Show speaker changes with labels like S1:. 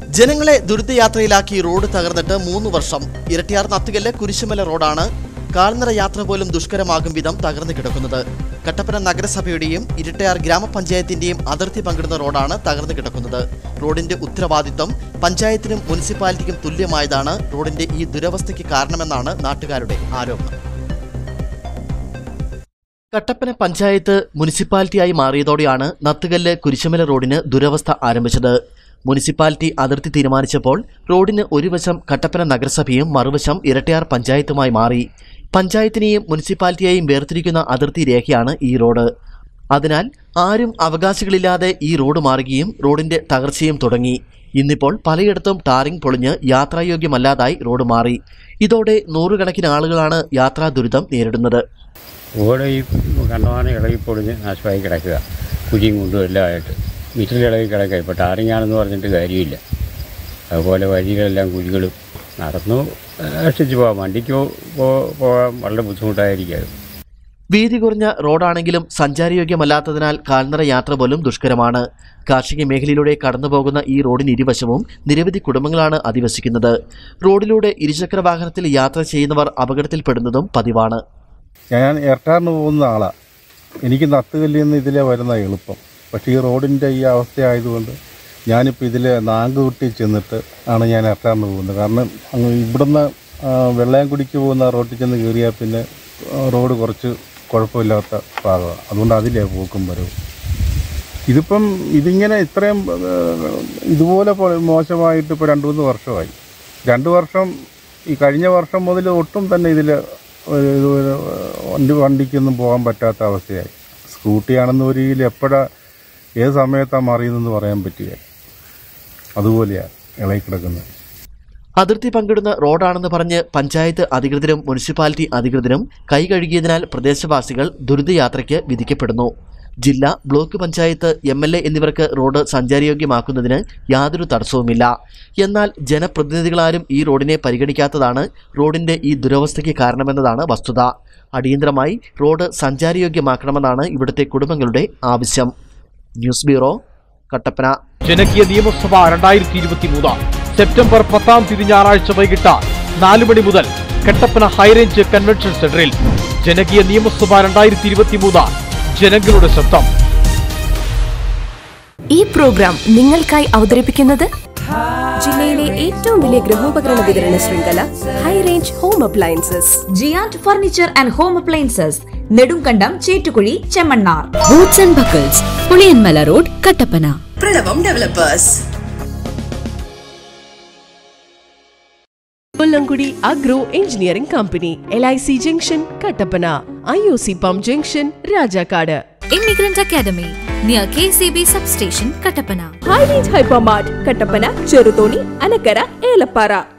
S1: ജനങ്ങളെ ദുരിതയാത്രയിലാക്കി റോഡ് തകർന്നിട്ട് മൂന്ന് വർഷം ഇരട്ടിയാർ നത്തുകല്ല് കുരിശുമല റോഡാണ് കാൽനട യാത്ര പോലും ദുഷ്കരമാകും വിധം തകർന്നു കിടക്കുന്നത് കട്ടപ്പന നഗരസഭയുടെയും ഇരട്ടയാർ ഗ്രാമപഞ്ചായത്തിന്റെയും അതിർത്തി പങ്കിടുന്ന റോഡാണ് തകർന്നു കിടക്കുന്നത് റോഡിന്റെ ഉത്തരവാദിത്വം പഞ്ചായത്തിനും മുനിസിപ്പാലിറ്റിക്കും തുല്യമായതാണ് റോഡിന്റെ ഈ ദുരവസ്ഥയ്ക്ക് കാരണമെന്നാണ് നാട്ടുകാരുടെ ആരോപണം കട്ടപ്പന പഞ്ചായത്ത് മുനിസിപ്പാലിറ്റിയായി മാറിയതോടെയാണ് നത്തുകല്ല് കുരിശുമല റോഡിന് ദുരവസ്ഥ ആരംഭിച്ചത് മുനിസിപ്പാലിറ്റി അതിർത്തി തീരുമാനിച്ചപ്പോൾ റോഡിന് ഒരു വശം കട്ടപ്പന നഗരസഭയും മറുവശം ഇരട്ടയാർ പഞ്ചായത്തുമായി മാറി പഞ്ചായത്തിനെയും മുനിസിപ്പാലിറ്റിയെയും വേർതിരിക്കുന്ന അതിർത്തി രേഖയാണ് ഈ റോഡ് അതിനാൽ ആരും അവകാശികളില്ലാതെ ഈ റോഡ് മാറുകയും റോഡിന്റെ തകർച്ചയും തുടങ്ങി ഇന്നിപ്പോൾ പലയിടത്തും ടാറിംഗ് പൊളിഞ്ഞ് യാത്രായോഗ്യമല്ലാതായി റോഡ് മാറി ഇതോടെ നൂറുകണക്കിന് ആളുകളാണ് യാത്രാ ദുരിതം നേരിടുന്നത്
S2: ഓടെ ഈ കണ്ടമാനം ഇളകി പൊളിഞ്ഞ് നാശമായി കിടക്കുക കുഴിയും കൊണ്ടും എല്ലാം ആയിട്ട് മിറ്റിൽ ഇളകി കിടക്കുക ഇപ്പോൾ ടാറിങ്ങാണെന്ന് പറഞ്ഞിട്ട് കാര്യമില്ല അതുപോലെ വഴികളെല്ലാം കുഴികളും നടന്നു രക്ഷിച്ച് പോകാം വണ്ടിക്ക് പോ- പോകാൻ വളരെ ബുദ്ധിമുട്ടായിരിക്കും
S1: വീതി കുറഞ്ഞ റോഡാണെങ്കിലും സഞ്ചാരയോഗ്യമല്ലാത്തതിനാൽ കാൽനട യാത്ര പോലും ദുഷ്കരമാണ് കാർഷിക മേഖലയിലൂടെ കടന്നുപോകുന്ന ഈ റോഡിന് ഇരുവശവും നിരവധി കുടുംബങ്ങളാണ് അധിവസിക്കുന്നത് റോഡിലൂടെ ഇരുചക്ര വാഹനത്തിൽ യാത്ര ചെയ്യുന്നവർ അപകടത്തിൽപ്പെടുന്നതും പതിവാണ്
S3: ഞാൻ എയർട്ടാറിന് പോകുന്ന ആളാണ് എനിക്ക് നത്തുകല്ലിൽ നിന്ന് ഇതിലെ വരുന്ന എളുപ്പം പക്ഷേ ഈ റോഡിൻ്റെ ഈ അവസ്ഥയായതുകൊണ്ട് ഞാനിപ്പോൾ ഇതിൽ നാങ്കുകുട്ടി ചെന്നിട്ട് ആണ് ഞാൻ എയർട്ടാറിന് പോകുന്നത് കാരണം അങ്ങ് ഇവിടുന്ന് ആ, വെള്ളയാംകുടിക്ക് പോകുന്ന റോട്ടിൽ ചെന്ന് കയറിയാൽ പിന്നെ ആ, റോഡ് കുറച്ച് കുഴപ്പമില്ലാത്ത ഭാഗമാണ് അതുകൊണ്ട് അതിലേ പോക്കും വരവും ഇതിപ്പം ഇതിങ്ങനെ ഇത്രയും ആ, ഇതുപോലെ പോ- മോശമായിട്ട് ഇപ്പോൾ രണ്ട് മൂന്ന് വർഷമായി രണ്ട് വർഷം ഈ കഴിഞ്ഞ വർഷം മുതൽ ഒട്ടും തന്നെ ഇതിൽ വണ്ടി വണ്ടിക്കൊന്നും പോകാൻ പറ്റാത്ത അവസ്ഥയായി സ്കൂട്ടിയാണെന്ന് ഒരു രീതിയിൽ എപ്പോഴാ ഏത് സമയത്താണ് മറിയുന്നതെന്ന് പറയാൻ പറ്റുക അതുപോലെയാണ് ഇളകി കിടക്കുന്നത്
S1: അതിർത്തി പങ്കിടുന്ന റോഡാണെന്ന് പറഞ്ഞ് പഞ്ചായത്ത് അധികൃതരും മുനിസിപ്പാലിറ്റി അധികൃതരും കൈ കഴുകിയതിനാൽ പ്രദേശവാസികൾ ദുരിതയാത്രയ്ക്ക് വിധിക്കപ്പെടുന്നു ജില്ല block panchayat M L A എന്നിവർക്ക് റോഡ് സഞ്ചാരയോഗ്യമാക്കുന്നതിന് യാതൊരു തടസ്സവുമില്ല എന്നാൽ ജനപ്രതിനിധികളാരും ഈ റോഡിനെ പരിഗണിക്കാത്തതാണ് റോഡിന്റെ ഈ ദുരവസ്ഥയ്ക്ക് കാരണമെന്നതാണ് വസ്തുത അടിയന്തരമായി റോഡ് സഞ്ചാരയോഗ്യമാക്കണമെന്നാണ് ഇവിടുത്തെ കുടുംബങ്ങളുടെ ആവശ്യം ന്യൂസ് ബ്യൂറോ കട്ടപ്പന
S4: ജനകീയ നിയമസഭ രണ്ടായിരത്തി ഇരുപത്തി മൂന്ന് സെപ്റ്റംബർ പത്താം തീയതി ഞായറാഴ്ച വൈകിട്ട് നാല് മണി മുതൽ കട്ടപ്പന ഹൈറേഞ്ച് കൺവെൻഷൻ സെന്ററിൽ ജനകീയ നിയമസഭ രണ്ടായിരത്തി ഇരുപത്തി മൂന്ന് ജനങ്ങളുടെ ശബ്ദം
S5: ഈ പ്രോഗ്രാം നിങ്ങൾക്കായി അവതരിപ്പിക്കുന്നത് ജില്ലയിലെ ഏറ്റവും വലിയ ഗൃഹോപകരണ വിതരണ ശൃംഖല high range home appliances
S6: giant furniture and home appliances Nedumkandam Chettukuzhi Chemmannar
S7: boots and buckles Puliyanmala road Kattappana
S5: Pranavam developers
S8: Kollamkudi agro engineering company L I C junction Kattappana I O C pump junction Rajakkad
S7: immigrant academy near K C B sub station Kattappana
S5: high range hypermart Kattappana Cheruthoni Anakkara Elappara